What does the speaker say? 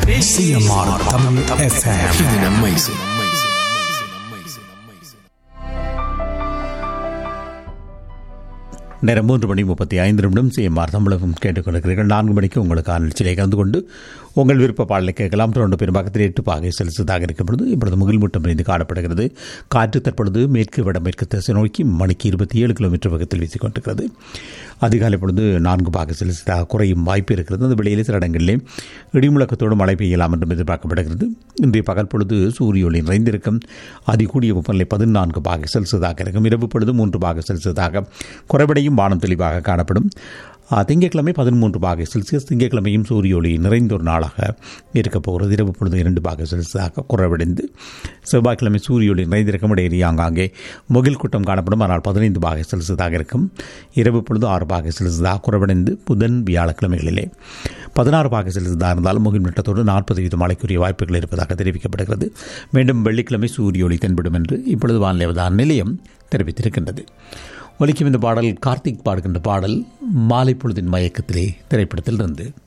CMR Tamil FM இது நம்ம இசை நேரம் மூன்று மணி முப்பத்தி ஐந்து நிமிடம் சிஎம்ஆர் தமிழகம் கேட்டுக்கொண்டிருக்கிறீர்கள் நான்கு மணிக்கு உங்களுக்கான நிகழ்ச்சியை கலந்து கொண்டு உங்கள் விருப்ப பாடலை கேட்கலாம் தொடர்ந்து பெரும்பாக்கத்தில் எட்டு பாகை செலுத்ததாக இருக்கப்படுது இப்பொழுது முகில்மூட்டம் இருந்து காணப்படுகிறது காற்று தற்பொழுது மேற்கு வடமேற்கு திசை நோக்கி மணிக்கு இருபத்தி ஏழு கிலோமீட்டர் வேகத்தில் வீசிக்கொண்டிருக்கிறது அதிகாலை பொழுது நான்கு பாகை செலுத்ததாக குறையும் வாய்ப்பு இருக்கிறது அந்த வெளியில் சில இடங்களிலே இடிமுழக்கத்தோடு மழை பெய்யலாம் என்றும் எதிர்பார்க்கப்படுகிறது இன்றைய பகல் பொழுது சூரிய ஒளி நிறைந்திருக்கும் அதிகூடிய வெப்பநிலை பதினான்கு பாகை செல்சியஸாக இருக்கும் இரவு பொழுது மூன்று பாகை செல்சியஸாக குறைவடையும் வானம் தெளிவாக காணப்படும் ஆ, திங்கட்கிழமை பதிமூன்று பாகை செல்சியஸ் திங்கட்கிழமையும் சூரிய ஒளி நிறைந்த ஒரு நாளாக இருக்கப் போகிறது இரவு பொழுது இரண்டு பாகை செல்சியஸாக குறைவடைந்து செவ்வாய்க்கிழமை சூரிய ஒளி நிறைந்திருக்கும் இடையே ஆங்காங்கே முகில் கூட்டம் காணப்படும் ஆனால் பதினைந்து பாகை செல்சியஸாக இருக்கும் இரவு பொழுது ஆறு பாகை செல்சியஸாக குறைவடைந்து புதன் வியாழக்கிழமைகளிலே பதினாறு பாகை செல்சியஸாக இருந்தாலும் முகில் மிட்டத்தோடு நாற்பது வீத மழைக்குரிய வாய்ப்புகள் இருப்பதாக தெரிவிக்கப்படுகிறது மீண்டும் வெள்ளிக்கிழமை சூரிய ஒளி தென்படும் என்று இப்பொழுது வானிலை அவதான நிலையம் தெரிவித்திருக்கின்றது ஒலிக்கும் இந்த பாடல் கார்த்திக் பாடுகின்ற பாடல் மாலை பொழுதின் மயக்கத்திலே திரைப்படத்தில் இருந்து